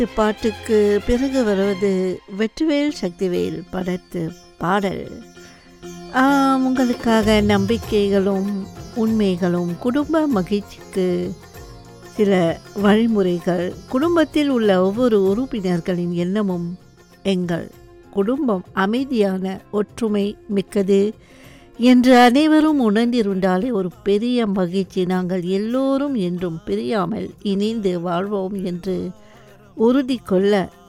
பாட்டுக்கு பிறகு வருவது வெற்றிவேல் சக்திவேல் படத்து பாடல் ஆம், உங்களுக்காக நம்பிக்கைகளும் உண்மைகளும் குடும்ப மகிழ்ச்சிக்கு சில வழிமுறைகள் குடும்பத்தில் உள்ள ஒவ்வொரு உறுப்பினர்களின் எண்ணமும் எங்கள் குடும்பம் அமைதியான ஒற்றுமை மிக்கது என்று அனைவரும் உணர்ந்திருந்தாலே ஒரு பெரிய மகிழ்ச்சி நாங்கள் எல்லோரும் என்றும் பிரியாமல் இணைந்து வாழ்வோம் என்று உறுதி கொள்ள